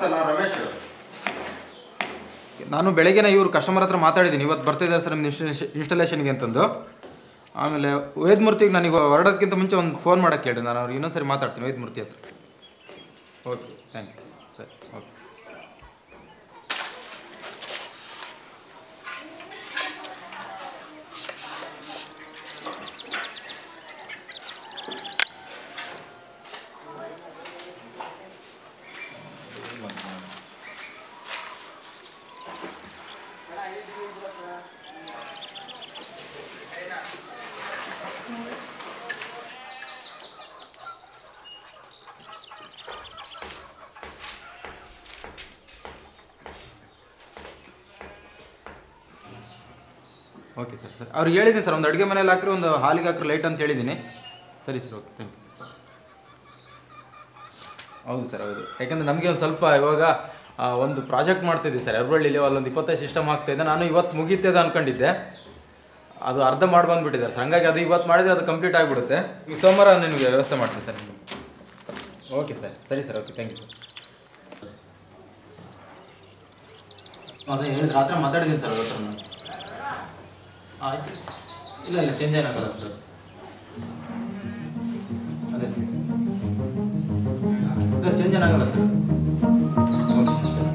ನಮಸ್ತೆ ನಾನು ರಮೇಶ್ ನಾನು ಬೆಳಗ್ಗೆನೇ ಇವ್ರು ಕಸ್ಟಮರ್ ಹತ್ರ ಮಾತಾಡಿದ್ದೀನಿ ಇವತ್ತು ಬರ್ತಿದ್ದಾರೆ ಸರ್ ನಿಮ್ಮ ಇನ್ಸ್ಟಲೇಷನ್ ಇನ್ಸ್ಟಾಲೇಷನ್ಗೆ ಅಂತಂದು ಆಮೇಲೆ ವೇದಮೂರ್ತಿಗೆ ನನಗೆ ಹೊರಡೋದಕ್ಕಿಂತ ಮುಂಚೆ ಒಂದು ಫೋನ್ ಮಾಡೋಕ್ಕೆ ಹೇಳಿ ನಾನು ಅವ್ರಿಗೆ ಇನ್ನೊಂದು ಸರಿ ಮಾತಾಡ್ತೀನಿ ವೇದಮೂರ್ತಿ ಹತ್ರ ಓಕೆ ಥ್ಯಾಂಕ್ ಯು ಸರಿ ಓಕೆ ಓಕೆ ಸರ್ ಸರ್ ಅವ್ರಿಗೆ ಹೇಳಿದ್ದೀನಿ ಸರ್ ಒಂದು ಅಡುಗೆ ಮನೇಲಿ ಹಾಕ್ರಿ ಒಂದು ಹಾಲಿಗೆ ಹಾಕ್ರಿ ಲೈಟ್ ಅಂತ ಹೇಳಿದ್ದೀನಿ ಸರಿ ಸರ್ ಓಕೆ ಥ್ಯಾಂಕ್ ಯು ಹೌದು ಸರ್ ಹೌದು ಯಾಕಂದರೆ ನಮಗೆ ಒಂದು ಸ್ವಲ್ಪ ಇವಾಗ ಆ, ಒಂದು ಪ್ರಾಜೆಕ್ಟ್ ಮಾಡ್ತಿದ್ದೆ ಸರ್ ಎರಬಳ್ಳಿಲಿ ಅಲ್ಲೊಂದು ಇಪ್ಪತ್ತೈದು ಸಿಸ್ಟಮ್ ಆಗ್ತಾಯಿದೆ ನಾನು ಇವತ್ತು ಮುಗೀತದೆ ಅಂದ್ಕೊಂಡಿದ್ದೆ ಅದು ಅರ್ಧ ಮಾಡಿ ಬಂದುಬಿಟ್ಟಿದ್ದಾರೆ ಸರ್ ಹಂಗಾಗಿ ಅದು ಇವತ್ತು ಮಾಡಿದ್ರೆ ಅದು ಕಂಪ್ಲೀಟ್ ಆಗಿಬಿಡುತ್ತೆ ಈ ಸೋಮವಾರ ನಿಮಗೆ ವ್ಯವಸ್ಥೆ ಮಾಡ್ತೀನಿ ಸರ್ ಓಕೆ ಸರ್ ಸರಿ sir okay thank you sir ಅದೇ ಹೇಳಿದ ರಾತ್ರಿ ಮಾತಾಡಿದ್ದೀನಿ ಸರ್ ಅವ್ರ ಹತ್ರ ನಾನು ಆಯ್ತು ಇಲ್ಲ ಇಲ್ಲ ಚೇಂಜ್ ಏನಾಗಲ್ಲ ಸರ್ ಅದೇ ಸರ್ ಇಲ್ಲ ಚೇಂಜ್ ಏನಾಗಲ್ಲ ಸರ್ ಓಕೆ ಸರ್ ಸರಿ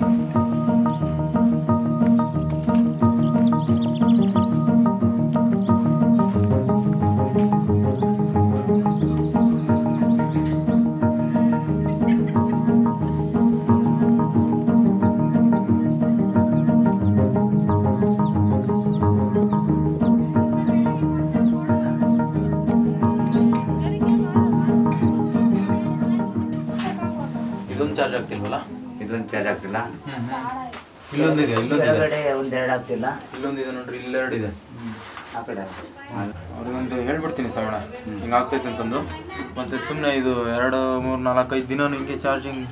ಇದೊಂದು ಚಾರ್ಜ್ ಆಗ್ತಿಲ್ವಲ್ಲ ಇದೊಂದು ಚಾರ್ಜ್ ಆಗ್ತಿಲ್ಲ ಇಲ್ಲೊಂದಿದೆ ಇಲ್ಲೊಂದಿದೆ ಕೆಳಗಡೆ ಒಂದೆರಡು ಆಗ್ತಿಲ್ಲ ಇಲ್ಲೊಂದಿದೆ ನೋಡ್ರಿ ಇಲ್ಲೆರಡು ಇದೆ ಆ ಕಡೆ ಅವ್ರಿಗೊಂದು ಹೇಳ್ಬಿಡ್ತೀನಿ ಸಮಣ ಹಿಂಗೆ ಆಗ್ತೈತೆ ಅಂತಂದು ಮತ್ತೆ ಸುಮ್ಮನೆ ಇದು ಎರಡು ಮೂರು ನಾಲ್ಕು ಐದು ದಿನ ಹಿಂಗೆ ಚಾರ್ಜಿಂಗ್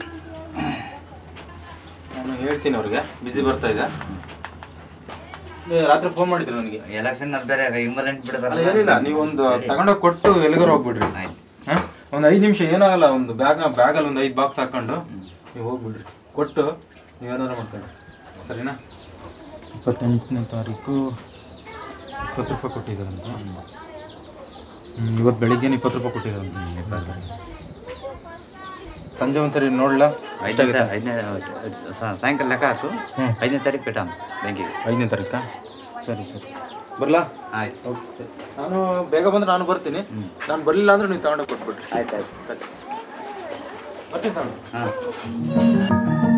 ನಾನು ಹೇಳ್ತೀನಿ ಅವ್ರಿಗೆ ಬಿಸಿ ಬರ್ತಾ ಇದೆ ಇದು ರಾತ್ರಿ ಫೋನ್ ಮಾಡಿದ್ರು ನನಗೆ ಎಲೆಕ್ಷನ್ ಬೇರೆ ಇಂಪಾರ್ಟೆಂಟ್ ಅಲ್ಲ ಬಿಡ್ತಾರಲ್ಲ ಏನಿಲ್ಲ ನೀವು ಒಂದು ತಗೊಂಡೋಗಿ ಕೊಟ್ಟು ಎಲ್ಲಿಗಾರು ಹೋಗ್ಬಿಡ್ರಿ ಆಯ್ತು ಹಾಂ ಒಂದು ಐದು ನಿಮಿಷ ಏನಾಗಲ್ಲ ಒಂದು ಬ್ಯಾಗ್ ಬ್ಯಾಗಲ್ಲಿ ಒಂದು ಐದು ಬಾಕ್ಸ್ ಹಾಕೊಂಡು ನೀವು ಹೋಗ್ಬಿಡ್ರಿ ಕೊಟ್ಟು ನೀವೇನಾದ್ರು ಮಾಡ್ಕೊಂಡು ಸರಿನಾ ಇಪ್ಪತ್ತೆಂಟನೇ ತಾರೀಕು ಇಪ್ಪತ್ತು ರೂಪಾಯಿ ಕೊಟ್ಟಿದ್ದಾರಂತ ಹ್ಮ್, ಇವತ್ತು ಬೆಳಿಗ್ಗೆ ಇಪ್ಪತ್ತು ರೂಪಾಯಿ ಕೊಟ್ಟಿದ್ದಾರಂತ ಸಂಜೆ ಒಂದ್ಸರಿ ನೋಡ್ಲಾ ಐದನೇ ಐದನೇ ಸಾಯಂಕಾಲ ಲೆಕ್ಕ ಹಾಕು ಹ್ಮ್. ಐದನೇ ತಾರೀಕು ಬಿಟ್ಟಾಮ ಬ್ಯಾಂಕಿಗೆ ಐದನೇ ತಾರೀಕಾ ಸರಿ ಸರಿ ಬರ್ಲಾ ಆಯ್ತು ಓಕೆ ನಾನು ಬೇಗ ಬಂದ್ರೆ ನಾನು ಬರ್ತೀನಿ ನಾನು ಬರಲಿಲ್ಲ ಅಂದ್ರೆ ನೀವು ತಗೊಂಡೋಗಿ ಕೊಟ್ಬಿಟ್ರಿ ಆಯ್ತು ಆಯ್ತು ಸರಿ ಬರ್ತೀನಿ ಸರ್ ಹಾಂ